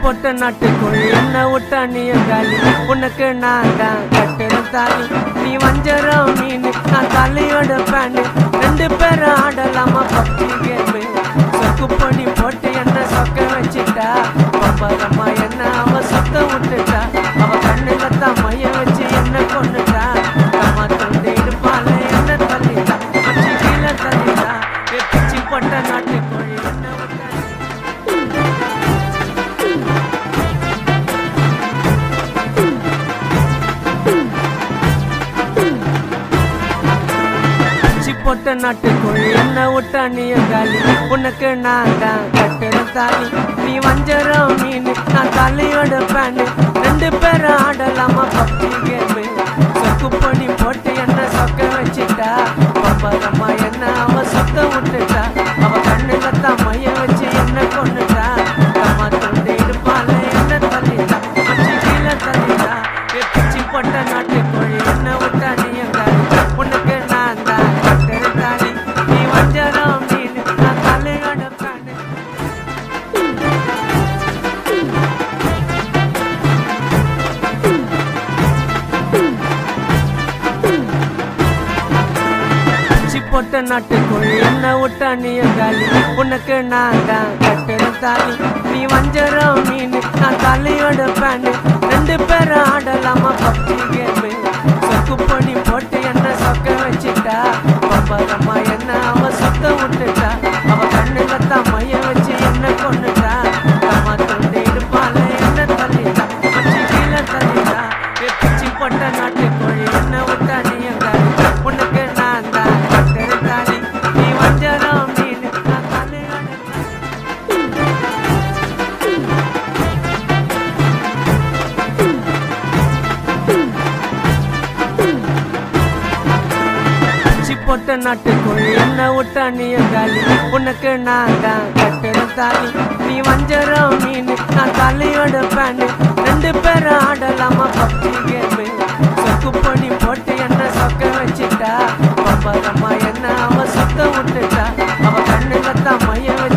போட்ட நாட்டுக்குள் என்ன விட்டா நீ காலி உனக்கு நான் தான் கட்டுற தாலி நீ வஞ்சரம் மீன் நான் தலையோட பேனு ரெண்டு பேரும் ஆடலாமா பப்ஜி கேமு சொக்கு பண்ணி போட்டு என்ன சொக்க வச்சுட்டா பம்பரம்மா என்ன அவ சொத்த விட்டுட்டா அவ கண்ணுல தான் மைய வச்சு என்ன கொண்டுட்டா அம்மா தொண்டு இடுப்பால என்ன தள்ளிட்டா மச்சி கீழே தள்ளிட்டா ஏ பிச்சி போட்ட நாட்டுக்கோழி என்ன விட்டா பிச்சி போட்ட நாட்டுக்கோழி என்ன விட்டா நீ காலி உனக்கு நான் தான் கட்டுற தாலி நீ வஞ்சரம் மீன் நான் தலையோட பேனு ரெண்டு பேரும் ஆடலாமா பப்ஜி கேமு சொக்கு பண்ணி போட்டு என்ன சொக்க வச்சுட்டா பம்பரம்மா என்ன அவ சொத்த விட்டுட்டா அவ கண்ணுல தான் மைய வச்சு என்ன கொண்டுட்டா அம்மா தொண்டு இடுப்பால என்ன தள்ளிட்டா மச்சி கீழே தள்ளிட்டா ஏ பிச்சி போட்ட நாட்டுக்கோழி என்ன விட்டா நீ காலி உனக்கு நான் தான் கட்டுற தாலி நீ வஞ்சரம் மீன் நான் தலையோட பேனு பிச்சி போட்ட நாட்டுக்குள் என்ன விட்டா நீ காலி உனக்கு நான் தான் கட்டுற தாலி நீ வஞ்சரம் மீன் நான் தலையோட பேனு ரெண்டு பேரும் ஆடலாமா பப்ஜி கேமு சொக்கு பண்ணி போட்டு என்ன சொக்க வச்சுட்டா பம்பரம்மா என்ன அவ சொத்த விட்டுட்டா அவ கண்ணுல தான் மைய வச்சு என்ன கொண்டுட்டா அம்மா தொண்டு இடுப்பால என்ன தள்ளிட்டா மச்சி கீழே தள்ளிட்டா ஏ பிச்சி போட்ட நாட்டுக்கோழி என்ன விட்டா நீ காலி உனக்கு நான் தான் கட்டுற தாலி நீ வஞ்சரம் மீன் நான் தலையோட பேனு. பிச்சி போட்ட நாட்டுக்குள் என்ன விட்டா நீ காலி உனக்கு நான் தான் கட்டுற தாலி நீ வஞ்சரம் மீன் நான் தலையோட பேனு ரெண்டு பேரும் ஆடலாமா பப்ஜி கேமு சொக்கு பண்ணி போட்டு என்ன சொக்க வச்சுட்டா பம்பரம்மா என்ன அவ சொத்த விட்டுட்டா அவ கண்ணுல தான் மைய வச்சு